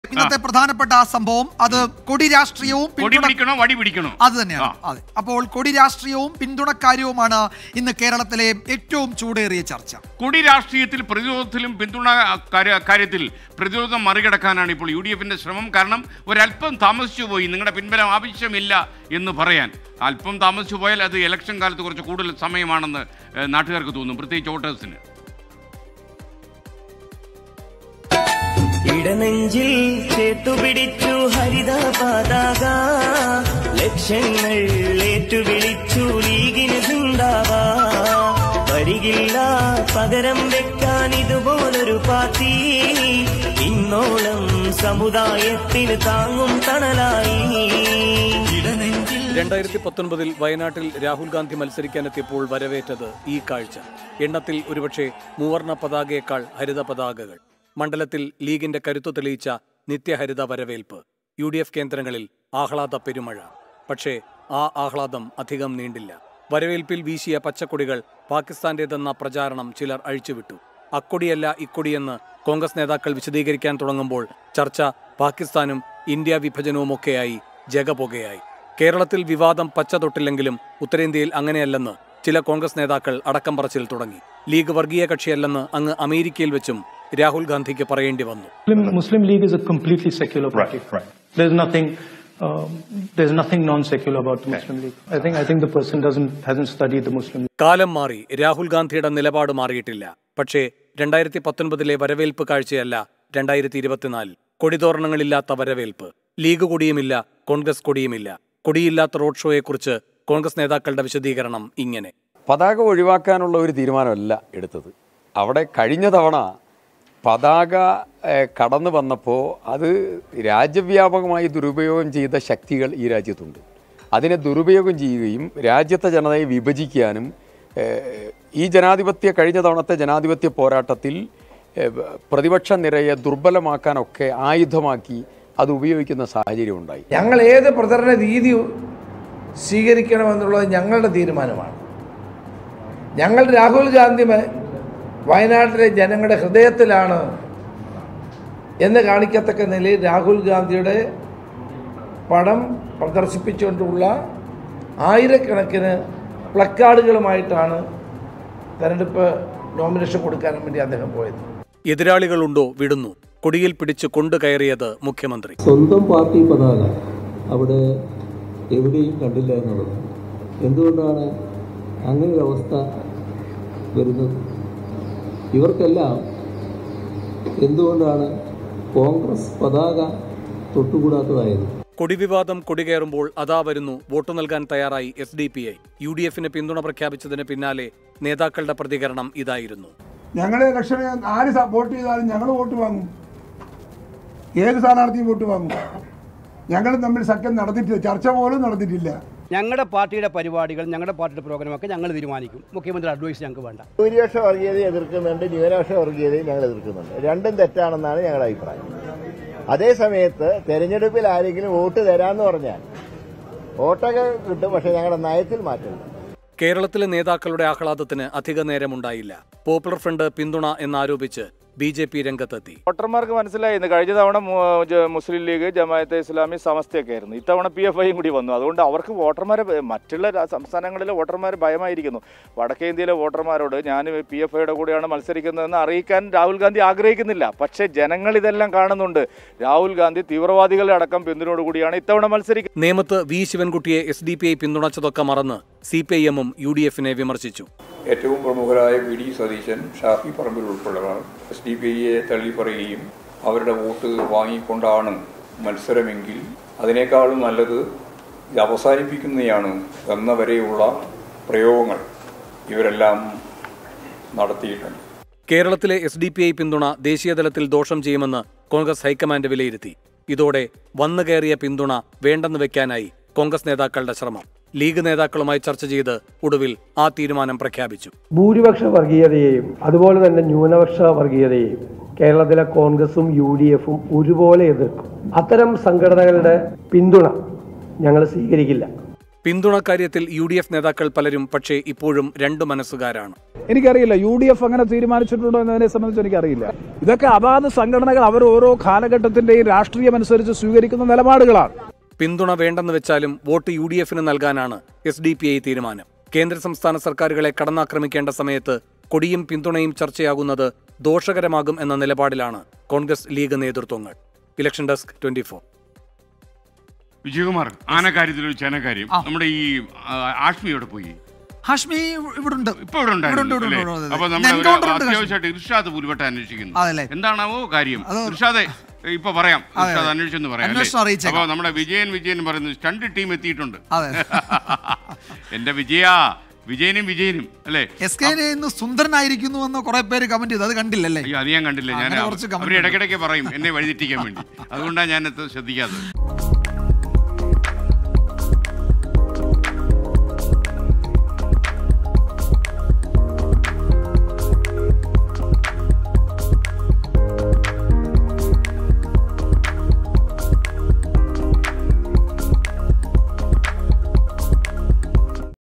ഇന്നത്തെ പ്രധാനപ്പെട്ട ആ സംഭവം അത് കൊടി രാഷ്ട്രീയവും കൊടി പിന്തുണ പിടിക്കണോ വടി പിടിക്കണോ അത് തന്നെയാണ് അതെ അപ്പോൾ കൊടി രാഷ്ട്രീയവും പിന്തുണക്കാര്യവുമാണ് ഇന്ന് കേരളത്തിലെ ഏറ്റവും ചൂടേറിയ ചർച്ച കൊടി രാഷ്ട്രീയത്തിൽ പ്രതിരോധത്തിലും പിന്തുണ കാര്യ- കാര്യത്തിൽ പ്രതിരോധം മറികടക്കാനാണ് ഇപ്പോൾ യു ഡി എഫിന്റെ ശ്രമം കാരണം ഒരല്പം താമസിച്ചു പോയി നിങ്ങളുടെ പിൻബലം ആവശ്യമില്ല എന്ന് പറയാൻ അല്പം താമസിച്ചു പോയാൽ അത് ഇലക്ഷൻ കാലത്ത് കുറച്ച് കൂടുതൽ സമയമാണെന്ന് ഏഹ്, നാട്ടുകാർക്ക് തോന്നും പ്രത്യേകിച്ച് വോട്ടേഴ്സിന് ഇടനെഞ്ചിൽ ചേത്തുപിടിച്ചു ഹരിത പതാക ലക്ഷ്യങ്ങൾ ഏറ്റുവിളിച്ചു ലീഗിന് ചിന്താവാ വരികില്ല പകരം വെക്കാൻ ഇതുപോലൊരു പാർട്ടി ഇന്നോളം സമുദായത്തിന് താങ്ങും തണലായി ഇടനെഞ്ചിൽ രണ്ടായിരത്തി പത്തൊൻപതിൽ വയനാട്ടിൽ രാഹുൽ ഗാന്ധി മത്സരിക്കാനെത്തിയപ്പോൾ വരവേറ്റത് ഈ കാഴ്ച എണ്ണത്തിൽ ഒരുപക്ഷെ മൂവർണ്ണ പതാകയേക്കാൾ ഹരിത പതാകകൾ മണ്ഡലത്തിൽ ലീഗിന്റെ കരുത്തു തെളിയിച്ച നിത്യഹരിത വരവേൽപ്പ് യു ഡി എഫ് കേന്ദ്രങ്ങളിൽ ആഹ്ലാദ പെരുമഴ പക്ഷേ ആ ആഹ്ലാദം അധികം നീണ്ടില്ല വരവേൽപ്പിൽ വീശിയ പച്ചക്കൊടികൾ പാകിസ്ഥാന്റേതെന്ന പ്രചാരണം ചിലർ അഴിച്ചുവിട്ടു അക്കൊടിയല്ല ഇക്കൊടിയെന്ന് കോൺഗ്രസ് നേതാക്കൾ വിശദീകരിക്കാൻ തുടങ്ങുമ്പോൾ ചർച്ച പാകിസ്ഥാനും ഇന്ത്യ വിഭജനവുമൊക്കെയായി ജഗപുകയായി കേരളത്തിൽ വിവാദം പച്ച തൊട്ടില്ലെങ്കിലും ഉത്തരേന്ത്യയിൽ അങ്ങനെയല്ലെന്ന് ചില കോൺഗ്രസ് നേതാക്കൾ അടക്കം പറച്ചിൽ തുടങ്ങി ലീഗ് വർഗീയ കക്ഷിയല്ലെന്ന് അങ്ങ് അമേരിക്കയിൽ വെച്ചും രാഹുൽ ഗാന്ധിക്ക് പറയേണ്ടി വന്നു Muslim, Muslim League is a completely secular party. Right, right. There's nothing, um, there's nothing non-secular about the Muslim League. I think, I think the person doesn't hasn't studied the Muslim League. കാലം മാറി രാഹുൽ ഗാന്ധിയുടെ നിലപാട് മാറിയിട്ടില്ല പക്ഷേ രണ്ടായിരത്തി പത്തൊൻപതിലെ വരവേൽപ്പ് കാഴ്ചയല്ല രണ്ടായിരത്തി ഇരുപത്തിനാലിൽ കൊടിതോരണങ്ങളില്ലാത്ത വരവേൽപ്പ് ലീഗ് കൊടിയുമില്ല കോൺഗ്രസ് കൊടിയുമില്ല കൊടിയില്ലാത്ത റോഡ് ഷോയെക്കുറിച്ച് കോൺഗ്രസ് നേതാക്കളുടെ വിശദീകരണം ഇങ്ങനെ പതാക ഒഴിവാക്കാനുള്ള ഒരു തീരുമാനമല്ല എടുത്തത് അവിടെ കഴിഞ്ഞ തവണ പതാക ഏഹ്, കടന്നു വന്നപ്പോൾ അത് രാജ്യവ്യാപകമായി ദുരുപയോഗം ചെയ്ത ശക്തികൾ ഈ രാജ്യത്തുണ്ട് അതിനെ ദുരുപയോഗം ചെയ്യുകയും രാജ്യത്തെ ജനതയെ വിഭജിക്കാനും ഏഹ്, ഈ ജനാധിപത്യ കഴിഞ്ഞ തവണത്തെ ജനാധിപത്യ പോരാട്ടത്തിൽ ഏഹ്, പ്രതിപക്ഷ നിരയെ ദുർബലമാക്കാനൊക്കെ ആയുധമാക്കി അത് ഉപയോഗിക്കുന്ന സാഹചര്യം ഉണ്ടായി ഞങ്ങൾ ഏത് പ്രചരണ രീതി സ്വീകരിക്കണമെന്നുള്ളത് ഞങ്ങളുടെ തീരുമാനമാണ് ഞങ്ങൾ രാഹുൽ ഗാന്ധി മ- വയനാട്ടിലെ ജനങ്ങളുടെ ഹൃദയത്തിലാണ് എന്ന് കാണിക്കത്തക്ക നിലയിൽ രാഹുൽ ഗാന്ധിയുടെ പടം പ്രദർശിപ്പിച്ചുകൊണ്ടുള്ള ആയിരക്കണക്കിന് പ്ലക്കാർഡുകളുമായിട്ടാണ് തെരഞ്ഞെടുപ്പ് നോമിനേഷൻ കൊടുക്കാൻ വേണ്ടി അദ്ദേഹം പോയത് എതിരാളികളുണ്ടോ വിടുന്നു കൊടിയിൽ പിടിച്ച് കൊണ്ടുകയറിയത് മുഖ്യമന്ത്രി സ്വന്തം പാർട്ടി പതാക അവിടെ എവിടെയും കണ്ടില്ല എന്നുള്ളത് എന്തുകൊണ്ടാണ് അങ്ങനെ ഒരു അവസ്ഥ വരുന്നത് ഇവർക്കെല്ലാം എന്തുകൊണ്ടാണ് കോൺഗ്രസ് പതാക തൊട്ടുകൂടാത്തതായത് കൊടിവിവാദം കൊടികയറുമ്പോൾ അതാ വരുന്നു വോട്ടു നൽകാൻ തയ്യാറായി S D P I U D എഫിന് പിന്തുണ പ്രഖ്യാപിച്ചതിന് പിന്നാലെ നേതാക്കളുടെ പ്രതികരണം ഇതായിരുന്നു ഞങ്ങളെ ഇലക്ഷന് ആര് സ- വോട്ട് ചെയ്താലും ഞങ്ങൾ വോട്ട് വാങ്ങും ഏത് സ്ഥാനാർത്ഥിയും വോട്ട് വാങ്ങും ഞങ്ങൾ തമ്മിൽ സഖ്യം നടന്നിട്ടില്ല ചർച്ച പോലും നടന്നിട്ടില്ല ഞങ്ങളുടെ പാർട്ടിയുടെ പരിപാടികൾ ഞങ്ങളുടെ പാർട്ടിയുടെ പ്രോഗ്രാമൊക്കെ ഞങ്ങൾ തീരുമാനിക്കും മുഖ്യമന്ത്രി അഡ്വൈസ് ഞങ്ങൾക്ക് വേണ്ട ഭൂരിപക്ഷ വർഗീയതയെ എതിർക്കുന്നുണ്ട് ന്യൂനപക്ഷ വർഗീയതയും ഞങ്ങൾ എതിർക്കുന്നുണ്ട് രണ്ടും തെറ്റാണെന്നാണ് ഞങ്ങളുടെ അഭിപ്രായം അതേ സമയത്ത് തെരഞ്ഞെടുപ്പിൽ ആരെങ്കിലും വോട്ട് തരാമെന്ന് പറഞ്ഞാൽ വോട്ടൊക്കെ കിട്ടും പക്ഷേ ഞങ്ങളുടെ നയത്തിൽ മാറ്റമില്ല കേരളത്തിലെ നേതാക്കളുടെ ആഹ്ലാദത്തിന് അധിക നേരമുണ്ടായില്ല പോപ്പുലർ ഫ്രണ്ട് പിന്തുണ എന്നാരോപിച്ച് ബി ജെ പി രംഗത്തെത്തി വോട്ടർമാർക്ക് മനസ്സിലായിരുന്നു കഴിഞ്ഞ തവണ മു- ജ- മുസ്ലിം ലീഗ് ജമാഅത്തെ ഇസ്ലാമി സമസ്തയൊക്കെ ആയിരുന്നു ഇത്തവണ പി എഫ് ഐയും കൂടി വന്നു അതുകൊണ്ട് അവർക്ക് വോട്ടർമാരെ ഭയ- മറ്റുള്ള രാ- സംസ്ഥാനങ്ങളിലെ വോട്ടർമാർ ഭയമായിരിക്കുന്നു വടക്കേ ഇന്ത്യയിലെ വോട്ടർമാരോട് ഞാൻ പി എഫ് ഐയുടെ കൂടെയാണ് മത്സരിക്കുന്നതെന്ന് അറിയിക്കാൻ രാഹുൽ ഗാന്ധി ആഗ്രഹിക്കുന്നില്ല പക്ഷേ ജനങ്ങൾ ഇതെല്ലാം കാണുന്നുണ്ട് രാഹുൽ ഗാന്ധി തീവ്രവാദികളുടെ അടക്കം പിന്തുണയോടുകൂടിയാണ് ഇത്തവണ മത്സരിക്കുന്നത് നേമത്ത് വി ശിവൻകുട്ടിയെ എസ് ഡി പി ഐ പിന്തുണച്ചതൊക്കെ മറന്ന് സി പി ഐ എമ്മും യു ഡി എഫിനെ വിമർശിച്ചു ഏറ്റവും പ്രമുഖരായ വി ഡി സതീശൻ ഷാഫി പറമ്പിൽ ഉൾപ്പെടെയുള്ളവർ എസ് ഡി പി ഐയെ തള്ളിപ്പറയുകയും അവരുടെ വോട്ട് വാങ്ങിക്കൊണ്ടാണ് മത്സരമെങ്കിൽ അതിനേക്കാളും നല്ലത് ഇത് അവസാനിപ്പിക്കുന്നതാണ് എന്ന വരെയുള്ള പ്രയോഗങ്ങൾ ഇവരെല്ലാം നടത്തിയിട്ടുണ്ട് കേരളത്തിലെ എസ് ഡി പി ഐ പിന്തുണ ദേശീയതലത്തിൽ ദോഷം ചെയ്യുമെന്ന് കോൺഗ്രസ് ഹൈക്കമാൻഡ് വിലയിരുത്തി ഇതോടെ വന്നു കയറിയ പിന്തുണ വേണ്ടെന്ന് വെക്കാനായി കോൺഗ്രസ് നേതാക്കളുടെ ശ്രമം ലീഗ് നേതാക്കളുമായി ചർച്ച ചെയ്ത് ഒടുവിൽ ആ തീരുമാനം പ്രഖ്യാപിച്ചു ഭൂരിപക്ഷ വർഗീയതയെയും അതുപോലെ തന്നെ ന്യൂനപക്ഷ വർഗീയതയെയും കേരളത്തിലെ കോൺഗ്രസും യു ഡി എഫും ഒരുപോലെ എതിർക്കും അത്തരം സംഘടനകളുടെ പിന്തുണ ഞങ്ങൾ സ്വീകരിക്കില്ല പിന്തുണ കാര്യത്തിൽ യു ഡി എഫ് നേതാക്കൾ പലരും പക്ഷേ ഇപ്പോഴും രണ്ടു മനസ്സുകാരാണ് എനിക്കറിയില്ല യു ഡി എഫ് അങ്ങനെ തീരുമാനിച്ചിട്ടുണ്ടോ എന്നതിനെ സംബന്ധിച്ച് എനിക്കറിയില്ല ഇതൊക്കെ അതാത് സംഘടനകൾ അവർ ഓരോ കാലഘട്ടത്തിന്റെയും രാഷ്ട്രീയമനുസരിച്ച് സ്വീകരിക്കുന്ന നിലപാടുകളാണ് പിന്തുണ വേണ്ടെന്ന് വെച്ചാലും വോട്ട് യു ഡി എഫിന് നൽകാനാണ് എസ് ഡി പി ഐ തീരുമാനം കേന്ദ്ര സംസ്ഥാന സർക്കാരുകളെ കടന്നാക്രമിക്കേണ്ട സമയത്ത് കൊടിയും പിന്തുണയും ചർച്ചയാകുന്നത് ദോഷകരമാകും എന്ന നിലപാടിലാണ് കോൺഗ്രസ് ലീഗ് നേതൃത്വങ്ങൾ election desk twenty four Vijayakumar ആനക്കാര്യത്തിൽ ഒരു ചേനക്കാര്യം നമ്മുടെ ഈ ആ, ആഷ്മിയോടെ പോയി ഹാഷ്മി ഇവിടെ ഉണ്ട് ഇപ്പൊ ഇവിടെ ഉണ്ടായിരുന്നു, ഇവിടെ ഉണ്ട്, അല്ലേ? ഇവിടെ ഉണ്ട്, ഇവിടെ ഉണ്ട്. അപ്പൊ നമ്മുടെ ഒരു എൻകൗണ്ടർ ഉണ്ട് ഹാഷ്മി. അത്യാവശ്യമായിട്ട് ഇർഷാദ് പുലിവട്ട അന്വേഷിക്കുന്നു അതല്ലേ? എന്താണാവോ കാര്യം ഇർഷാദെ ഇപ്പൊ പറയാം അതെ, ഇർഷാദ് അതെ. അന്വേഷിച്ചെന്ന് പറയാം അന്വേഷണം അല്ലേ? അറിയിച്ചേക്കാം. അപ്പൊ നമ്മുടെ വിജയൻ വിജയൻ പറയുന്നു സ്റ്റണ്ട് ടീം എത്തിയിട്ടുണ്ട് അതെ. എന്റെ വിജയ വിജയനും വിജയനും അല്ലേ എസ് കെ ഇന്ന് സുന്ദരനായിരിക്കുന്നു എന്ന് കുറെ പേര് കമന്റ് ചെയ്തു അത് കണ്ടില്ലല്ലേ അയ്യോ അത് ഞാൻ കണ്ടില്ല ഞാൻ അങ്ങനെ കുറച്ച് comment അവർ ഇടയ്ക്കിടയ്ക്ക് പറയും എന്നെ വഴിതെറ്റിക്കാൻ വേണ്ടി അതുകൊണ്ടാണ് ഞാൻ ശ്രദ്ധിക്കാത്തത്